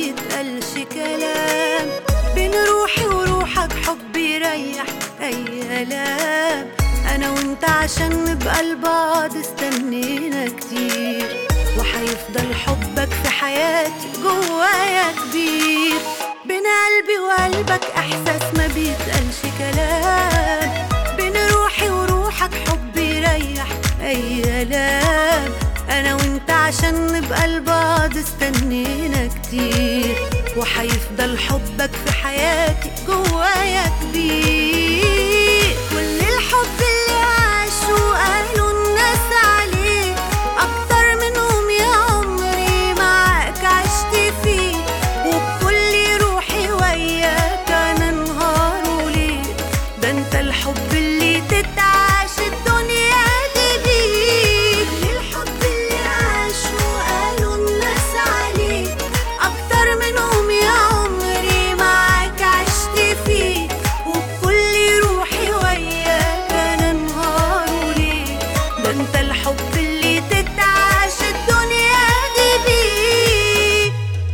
بيتقالش كلام بين روحي وروحك حب يريح اي كلام انا وانت عشان نبقى لبعض استنينا كتير وحيفضل حبك في حياتي جوايا كبير بين قلبي وقلبك احساس ما بيتقالش كلام بين روحي وروحك حب يريح اي كلام انا وانت عشان نبقى لبعض استنينا كتير وحيفضل حبك في حياتي جوايا كبير كل الحب اللي عاشوا قالوا الناس عليه اكتر منهم يا عمري معاك عشت فيه وبكل روحي وياك انا نهار وليل ده انت الحب اللي تتعاش الدنيا دي بيه الحب اللي عاشوا قالوا الناس عليه اكتر منهم يا عمري معاك عشت فيه وبكل روحي وياك انا نهار وليل ده انت الحب اللي تتعاش الدنيا دي بيه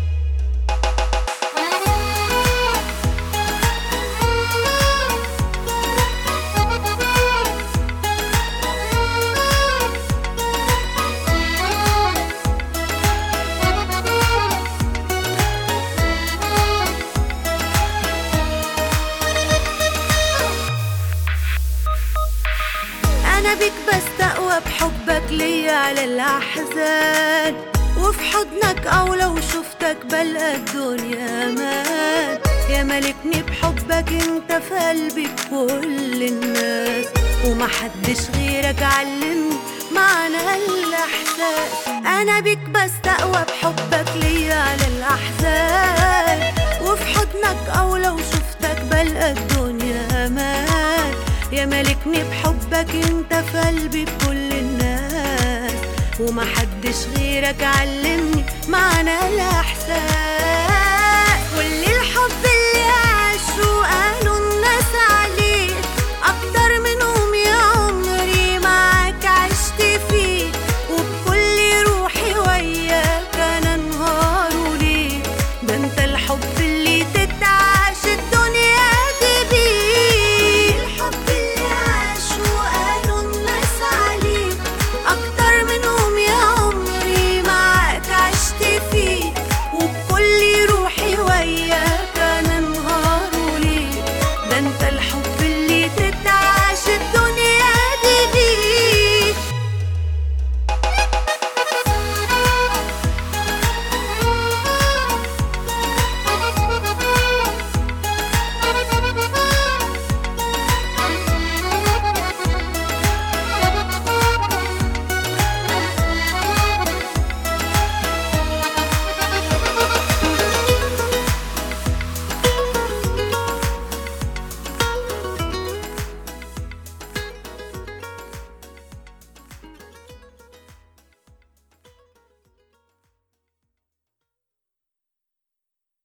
انا بيك بستقوى بحبك ليا على الاحزان وفي حضنك او لو شفتك بلقى الدنيا امان يا ملكني بحبك انت في قلبي كل الناس ومحدش غيرك علمني معنى الاحساس انا بيك بستقوى بحبك ليا على الاحزان وفي حضنك او لو شفتك بلقى الدنيا امان يا ملكني بحبك انت في قلبي بكل الناس ومحدش غيرك علمني معنى الاحساس